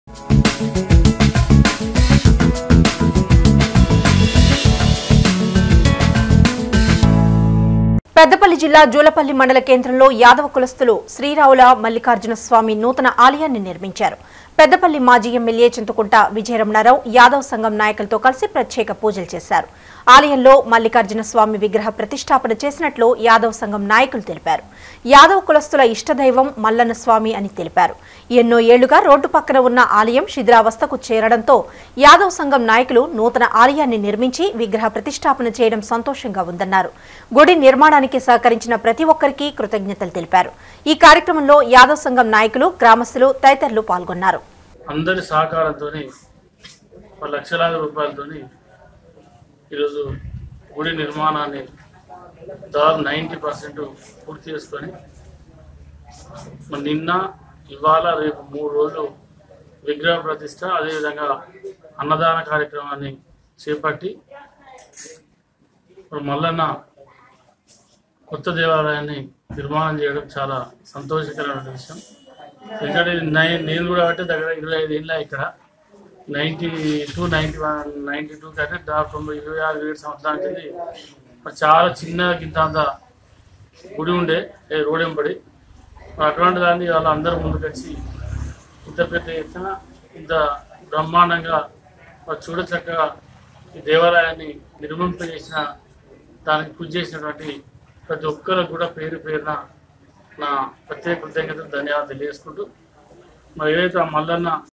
పెద్దపల్లి జిల్లా జూలపల్లి మండల కేంద్రంలో యాదవ కులస్తులు శ్రీరావుల మల్లికార్జున స్వామి నూతన ఆలయాన్ని నిర్మించారు పెద్దపల్లి మాజీ ఎమ్మెల్యే చింతకుంట విజయరమణారావు యాదవ్ సంఘం నాయకులతో కలిసి ప్రత్యేక పూజలు చేశారు ఆలయంలో మల్లికార్జున స్వామి విగ్రహ ప్రతిష్టాపన చేసినట్లు యాదవ్ సంఘం నాయకులు తెలిపారు యాదవ్ కులస్తుల ఇష్టదైవం మల్లన్న స్వామి అని తెలిపారు ఎన్నో ఏళ్లుగా రోడ్డు పక్కన ఉన్న ఆలయం శిథిలావస్థకు చేరడంతో యాదవ్ సంఘం నాయకులు నూతన ఆలయాన్ని నిర్మించి విగ్రహ ప్రతిష్టాపన చేయడం సంతోషంగా ఉందన్నారు గుడి నిర్మాణానికి సహకరించిన ప్రతి ఒక్కరికి కృతజ్ఞతలు తెలిపారు ఈ కార్యక్రమంలో యాదవ్ సంఘం నాయకులు గ్రామస్తులు తదితరులు పాల్గొన్నారు అందరి సహకారంతో లక్షలాది రూపాయలతోని ఈరోజు గుడి నిర్మాణాన్ని దాదాపు నైంటీ పర్సెంట్ పూర్తి చేసుకొని మరి నిన్న ఇవాళ రేపు మూడు రోజులు విగ్రహ ప్రతిష్ట అదేవిధంగా అన్నదాన కార్యక్రమాన్ని చేపట్టి ఇప్పుడు మల్లన్న కొత్త దేవాలయాన్ని నిర్మాణం చేయడం చాలా సంతోషకరమైన విషయం ఎందుకంటే ఇది నై- నేను కూడా అంటే దగ్గర ఇరవై ఐదు ఏళ్ళ ఇక్కడ ninety two ninety one ninety two కంటే దాదాపు తొంభై ఇరవై ఆరు ఏడు సంవత్సరాల కింద మరి చాలా చిన్న గింత అంత గుడి ఉండే ఏ రోడ్ వెంబడి మరి అటువంటి దాన్ని వాళ్ళు అందరూ ముందుకొచ్చి ఇంత పెద్ద ఎత్తున ఇంత బ్రహ్మాండంగా మరి చూడ చక్కగా ఈ దేవాలయాన్ని నిర్మింపజేసిన దానికి పూజ చేసినటువంటి ప్రతి ఒక్కరికి కూడా పేరు పేరున నా ప్రత్యేక కృతజ్ఞతలు ధన్యవాదాలు తెలియజేసుకుంటూ మరి ఏదైతే ఆ మల్లన్న